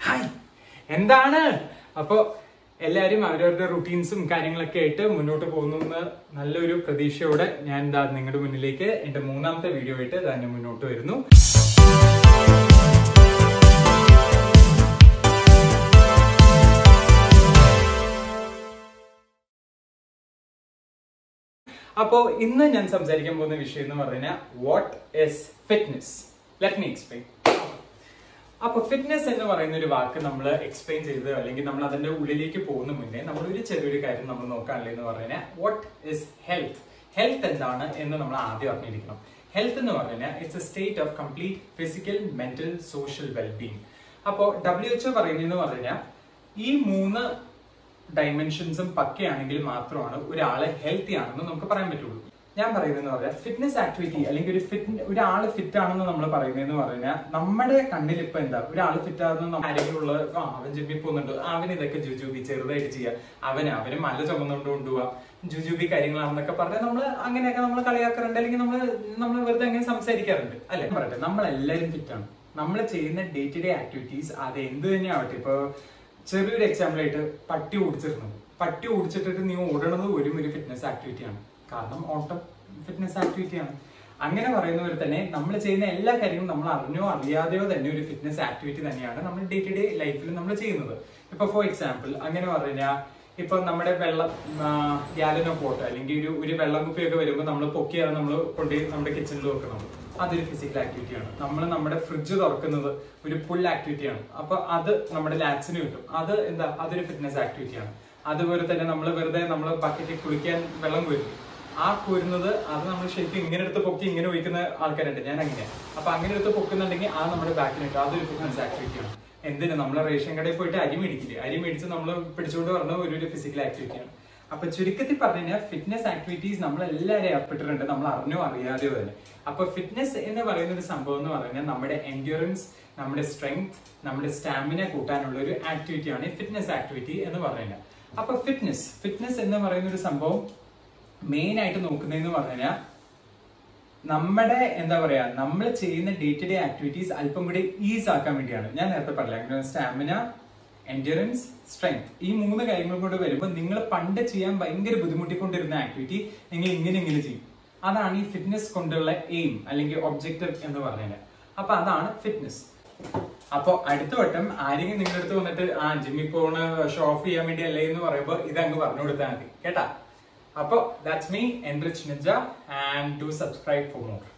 hi എന്താണ് അപ്പോ എല്ലാവരും അവരവരുടെ റുട്ടീൻസും കാര്യങ്ങളൊക്കെ ആയിട്ട് മുന്നോട്ട് പോകുന്നു എന്ന് നല്ലൊരു പ്രതീക്ഷയോടെ ഞാൻ എന്താ നിങ്ങളുടെ മുന്നിലേക്ക് എന്റെ മൂന്നാമത്തെ വീഡിയോ ആയിട്ട് തന്നെ മുന്നോട്ട് വരുന്നു അപ്പോ ഇന്ന് ഞാൻ സംസാരിക്കാൻ പോകുന്ന വിഷയം എന്ന് പറഞ്ഞാൽ what is fitness let me explain അപ്പൊ ഫിറ്റ്നസ് എന്ന് പറയുന്ന ഒരു വാക്ക് നമ്മൾ എക്സ്പ്ലെയിൻ ചെയ്ത് അല്ലെങ്കിൽ നമ്മൾ അതിന്റെ ഉള്ളിലേക്ക് പോകുന്ന മുന്നേ നമ്മൾ ഒരു ചെറിയൊരു കാര്യം നമ്മൾ നോക്കാനില്ല എന്ന് പറഞ്ഞാൽ വാട്ട് ഇസ് ഹെൽത്ത് ഹെൽത്ത് എന്താണ് എന്ന് നമ്മൾ ആദ്യം അറിഞ്ഞിരിക്കണം ഹെൽത്ത് എന്ന് പറഞ്ഞാൽ it's a state of complete physical mental social wellbeing അപ്പോൾ ഡബ്ല്യു എച്ച്ഒ പറയുന്നതെന്ന് പറഞ്ഞാൽ ഈ മൂന്ന് ഡൈമെൻഷൻസും പക്കയാണെങ്കിൽ മാത്രമാണ് ഒരാള് ഹെൽത്തി ആണെന്ന് നമുക്ക് പറയാൻ പറ്റുള്ളൂ ഞാൻ പറയുന്നതെന്ന് പറഞ്ഞാൽ ഫിറ്റ്നസ് ആക്ടിവിറ്റി അല്ലെങ്കിൽ ഒരു ഫിറ്റ് ഒരാൾ ഫിറ്റ് ആണെന്ന് നമ്മൾ പറയുന്നതെന്ന് പറഞ്ഞാൽ നമ്മുടെ കണ്ണിൽ ഇപ്പൊ എന്താ ഒരാൾ ഫിറ്റ് ആണെന്ന് ആരെങ്കിലും ഉള്ള ആ അവൻ ജിമ്മിൽ പോകുന്നുണ്ട് അവൻ ഇതൊക്കെ ജുജുബി ചെറുതായിട്ട് ചെയ്യുക അവന് അവന് മല ചുമന്നുകൊണ്ട് കൊണ്ടുപോവാ ജുജുബി കാര്യങ്ങളാണെന്നൊക്കെ പറഞ്ഞാൽ നമ്മൾ അങ്ങനെയൊക്കെ നമ്മൾ കളിയാക്കാറുണ്ട് അല്ലെങ്കിൽ നമ്മൾ നമ്മൾ വെറുതെ അങ്ങനെ സംസാരിക്കാറുണ്ട് അല്ലെ പറയട്ടെ നമ്മളെല്ലാവരും ഫിറ്റ് ആണ് നമ്മൾ ചെയ്യുന്ന ഡേ ടു ഡേ ആക്ടിവിറ്റീസ് അത് എന്ത് തന്നെ ആവട്ടെ ഇപ്പൊ ചെറിയൊരു എക്സാമ്പിൾ ആയിട്ട് പട്ടി ഓടിച്ചിരുന്നു പട്ടി ഓടിച്ചിട്ടിട്ട് നീ ഓടണത് ഒരു ഒരു ഫിറ്റ്നസ് ആക്ടിവിറ്റിയാണ് കാരണം ഓട്ടം ഫിറ്റ്നസ് ആക്ടിവിറ്റിയാണ് അങ്ങനെ പറയുന്നവർ തന്നെ നമ്മൾ ചെയ്യുന്ന എല്ലാ കാര്യങ്ങളും നമ്മൾ അറിഞ്ഞോ അറിയാതെയോ തന്നെ ഒരു ഫിറ്റ്നസ് ആക്ടിവിറ്റി തന്നെയാണ് നമ്മൾ ഡേ ടു ഡേ ലൈഫിൽ നമ്മൾ ചെയ്യുന്നത് ഇപ്പൊ ഫോർ എക്സാമ്പിൾ അങ്ങനെ പറഞ്ഞാൽ ഇപ്പൊ നമ്മുടെ വെള്ളം ഗ്യാലനോ പോട്ട് അല്ലെങ്കിൽ ഒരു ഒരു വെള്ളം കുപ്പിയൊക്കെ വരുമ്പോൾ നമ്മൾ പൊക്കിയാണ് നമ്മൾ കൊണ്ടുപോയി നമ്മുടെ കിച്ചണിൽ വെക്കുന്നത് അതൊരു ഫിസിക്കൽ ആക്ടിവിറ്റിയാണ് നമ്മൾ നമ്മുടെ ഫ്രിഡ്ജ് തുറക്കുന്നത് ഒരു ഫുൾ ആക്ടിവിറ്റിയാണ് അപ്പൊ അത് നമ്മുടെ ലാക്സിന് കിട്ടും അത് എന്താ അതൊരു ഫിറ്റ്നസ് ആക്ടിവിറ്റിയാണ് അതുപോലെ തന്നെ നമ്മൾ വെറുതെ നമ്മൾ ബക്കറ്റിൽ കുളിക്കാൻ വെള്ളം കോരും ആ കോരുന്നത് അത് നമ്മൾ ശരിക്കും ഇങ്ങനെ എടുത്ത് പൊക്കി ഇങ്ങനെ ഒഴിക്കുന്ന ആൾക്കാരുണ്ട് ഞാൻ അങ്ങനെ അപ്പൊ അങ്ങനെ എടുത്ത് പൊക്കുന്നുണ്ടെങ്കിൽ അത് നമ്മുടെ ബാക്കിൽ കിട്ടും അതൊരു ഫിറ്റ്നസ് ആക്ടിവിറ്റിയാണ് എന്തിന് നമ്മൾ റേഷൻ കടയിൽ പോയിട്ട് അരി മേടിക്കില്ലേ അരി മേടിച്ച് നമ്മൾ പിടിച്ചുകൊണ്ട് പറഞ്ഞ ഒരു ഒരു ഫിസിക്കൽ ആക്ടിവിറ്റിയാണ് അപ്പൊ ചുരുക്കത്തിൽ പറഞ്ഞു കഴിഞ്ഞാൽ ഫിറ്റ്നസ് ആക്ടിവിറ്റീസ് നമ്മൾ എല്ലാവരും ഏർപ്പെട്ടിട്ടുണ്ട് നമ്മൾ അറിഞ്ഞോ അറിയാതെയോ തന്നെ അപ്പൊ ഫിറ്റ്നസ് എന്ന് പറയുന്ന ഒരു സംഭവം എന്ന് പറഞ്ഞാൽ നമ്മുടെ എൻഡ്യൂറൻസ് നമ്മുടെ സ്ട്രെങ്ത് നമ്മുടെ സ്റ്റാമിന കൂട്ടാനുള്ള ഒരു ആക്ടിവിറ്റിയാണ് ഈ ഫിറ്റ്നസ് ആക്ടിവിറ്റി എന്ന് പറയുന്നത് അപ്പൊ ഫിറ്റ്നസ് ഫിറ്റ്നസ് എന്ന് പറയുന്ന ഒരു സംഭവം മെയിൻ ആയിട്ട് നോക്കുന്നതെന്ന് പറഞ്ഞാൽ നമ്മുടെ എന്താ പറയാ നമ്മൾ ചെയ്യുന്ന ഡേ ടു ഡേ ആക്ടിവിറ്റീസ് അല്പം കൂടി ഈസ് ആക്കാൻ വേണ്ടിയാണ് ഞാൻ നേരത്തെ പറഞ്ഞില്ല സ്റ്റാമിന എൻഡ്യൂറൻസ് സ്ട്രെങ്ത് ഈ മൂന്ന് കാര്യങ്ങളും കൂടെ വരുമ്പോൾ നിങ്ങൾ പണ്ട് ചെയ്യാൻ ഭയങ്കര ബുദ്ധിമുട്ടിക്കൊണ്ടിരുന്ന ആക്ടിവിറ്റി നിങ്ങൾ ഇങ്ങനെ ഇങ്ങനെ ചെയ്യും അതാണ് ഈ ഫിറ്റ്നസ് കൊണ്ടുള്ള എയിം അല്ലെങ്കിൽ ഒബ്ജക്റ്റീവ് എന്ന് പറയുന്നത് അപ്പൊ അതാണ് ഫിറ്റ്നസ് അപ്പൊ അടുത്ത വട്ടം ആരെങ്കിലും നിങ്ങളുടെ അടുത്ത് വന്നിട്ട് ആ ജിമ്മിൽ പോണ ഷോ ഓഫ് ചെയ്യാൻ വേണ്ടി അല്ലേ എന്ന് പറയുമ്പോൾ ഇത് അങ്ങ് പറഞ്ഞു കൊടുത്താൽ മതി കേട്ടാ അപ്പൊ ദാറ്റ്സ് മീ എൻറിച്ച് നിജ and do subscribe for more